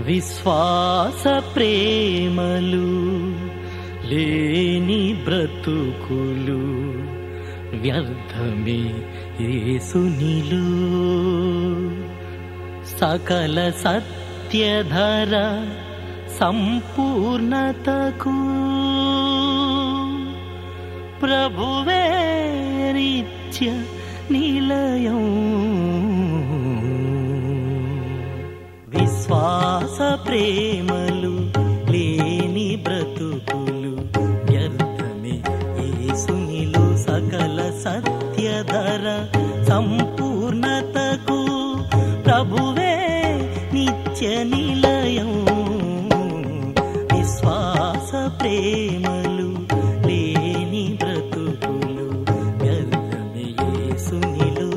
విశ్వాస ప్రేమలు లేని బ్రతుకులు వ్యర్థమే యేసునిలు సకల సత్యధర సంపూర్ణతకు ప్రభువే నిత్య నిలయం విశ్వాస ప్రేమలు లేని బ్రతుకులు వ్యర్థమే యేసునిలు సకల సత్యధర సంపూర్ణతకు ప్రభువే నిత్య నిలయం విశ్వాస ప్రేమలు లేని బ్రతుకులు వ్యర్థమే యేసునిలు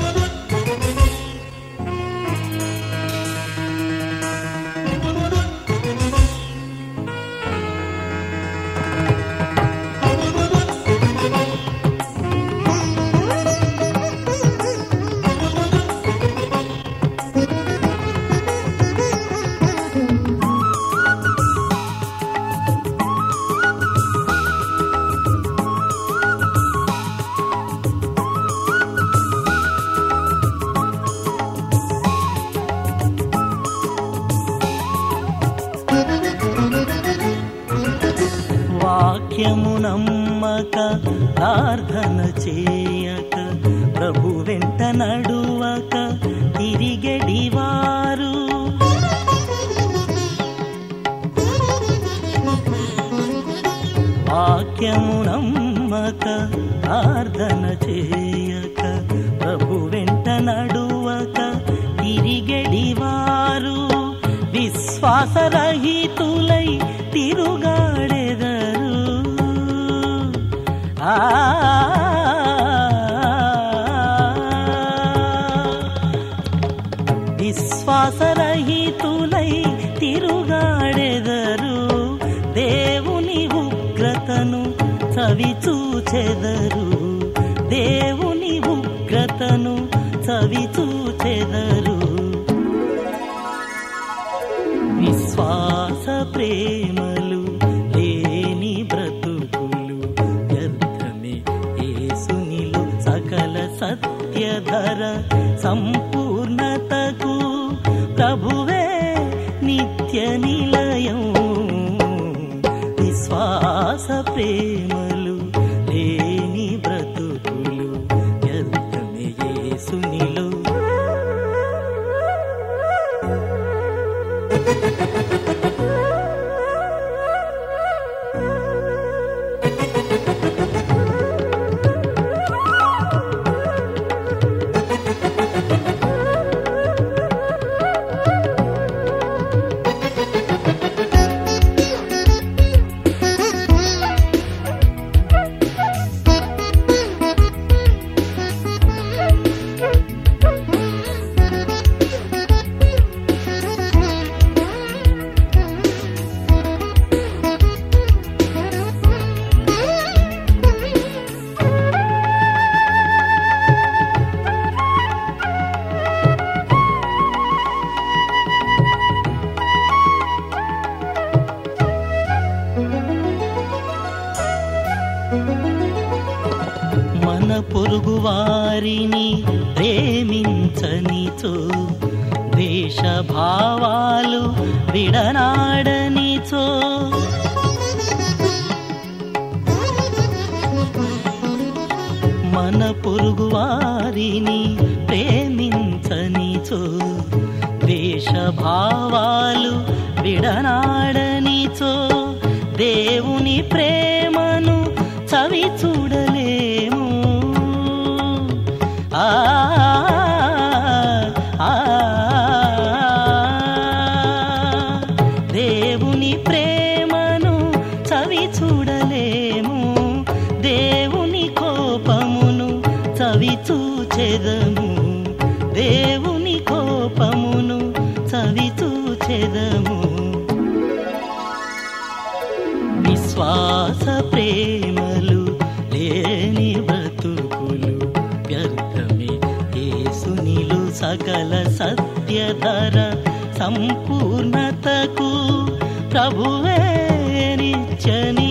వాక్యము నమ్మక ప్రార్థన చేయక ప్రభు వెంట నడువక తిరిగడివారు వాక్యము నమ్మక ప్రార్థన చేయక ప్రభు వెంట నడువక తిరిగడివారు విశ్వాసరహితులై తిరుగాడెదరు ఆ విశ్వాసరహితులై తిరుగాడెదరు దేవుని ఉగ్రతను చవి చూచెదరు దేవుని ఉగ్రతను చవి చూచెదరు విశ్వాస ప్రేమలు లేని బ్రతుకులు వ్యర్థమే యేసునిలు సకల సత్యధర సంపూర్ణతకు ప్రభువే నిత్య నిలయం విశ్వాస ప్రేమలు లేని బ్రతుకులు వ్యర్థమే యేసునిలు మన పొరుగు వారిని ప్రేమించనిచో ద్వేష భావాలు విడనాడనిచో మన పొరుగు వారిని ప్రేమించనిచో ద్వేష భావాలు విడనాడనిచో దేవుని ప్రేమను చవి చూడలేము ఆ ఆ, దేవుని ప్రేమను చవి చూడలేము దేవుని కోపమును చవి చూచెదము దేవుని కోపమును చవి చూచెదము విశ్వాస ప్రేమలు లేని బ్రతుకులు వ్యర్థమే యేసునిలు సకల సత్యధర సంపూర్ణతకు ప్రభువే నిచ్చని